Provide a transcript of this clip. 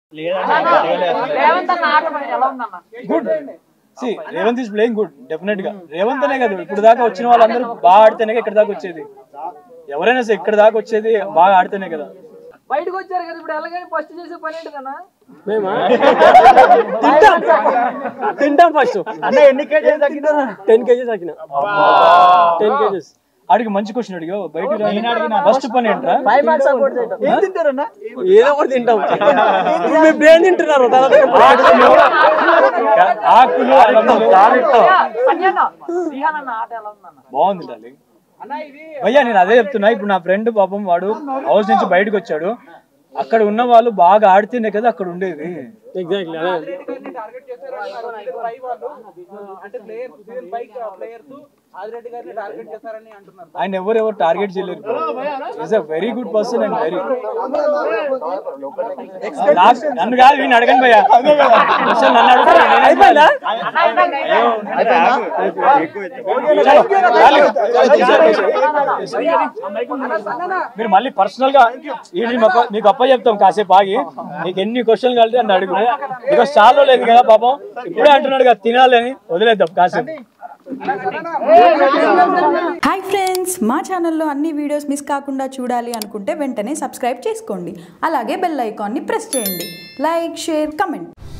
రేవంత్ అన్న ఆట మరి ఎలా ఉందన్న good see Revanth is playing good definite గా రేవంత్ అనే కాదు ఇప్పుడు దాకా వచ్చిన వాళ్ళందరూ బాగా ఆడితేనే ఇక్కడ దాకా వచ్చేది ఎవరైనా సరే ఇక్కడ దాకా వచ్చేది బాగా ఆడితేనే కదా బయటకు వచ్చారు కదా ఇప్పుడు ఎలాగైనా ఫస్ట్ చేసే పని ఏంటిదన్నా మేమా తింటాం తింటాం ఫస్ట్ అన్న ఎన్ని కేజీలు తగ్గినా టెన్ కేజీస్ తగ్గిన టెన్ కేజీస్ అడిగి మంచి క్వశ్చన్ అడిగా బయట ఫస్ట్ పని ఏంట్రా ఏదో ఒకటి తింటాం ఇప్పుడు మీ బ్రెయిన్ తింటున్నారు తర్వాత ఆకులు అల్లములు. సంజయ్ శ్రీహాన్ అన్న ఆట ఎలా ఉందన్న బాగుంది డార్లింగ్ భయ్యా నేను అదే చెప్తున్నా ఇప్పుడు నా ఫ్రెండ్ పాపం వాడు హౌస్ నుంచి బయటకు వచ్చాడు అక్కడ ఉన్న వాళ్ళు బాగా ఆడితేనే కదా అక్కడ ఉండేది ఎగ్జాక్ట్లీ అదే టార్గెట్ చేశారు పై వాళ్ళు అంటే players serial bike players Adireddy గారిని టార్గెట్ చేశారని అంటున్నారు ఆయన ఎవరెవరు టార్గెట్ చేయలేరు is a very good person and very నన్ను కాదు వీడిని అడగండి భయ్యా అసలు నన్ను అడుగుతారు నేను అయిపోయిందా మీరు మళ్ళీ పర్సనల్ గా వీడిని మాకు- మీకు అప్ప చెప్తాం కాసేపు ఆగి మీకు ఎన్ని క్వశ్చన్లు కలితే అని అడుగు బికాస్ చాలా లేదు కదా పాపం ఇప్పుడే అంటున్నాడు కదా తినాలని వదిలేద్దాం కాసేపు హాయ్ ఫ్రెండ్స్ మా ఛానల్లో అన్ని వీడియోస్ మిస్ కాకుండా చూడాలి అనుకుంటే వెంటనే సబ్స్క్రైబ్ చేసుకోండి అలాగే బెల్ ఐకాన్ని ప్రెస్ చేయండి లైక్ షేర్ కమెంట్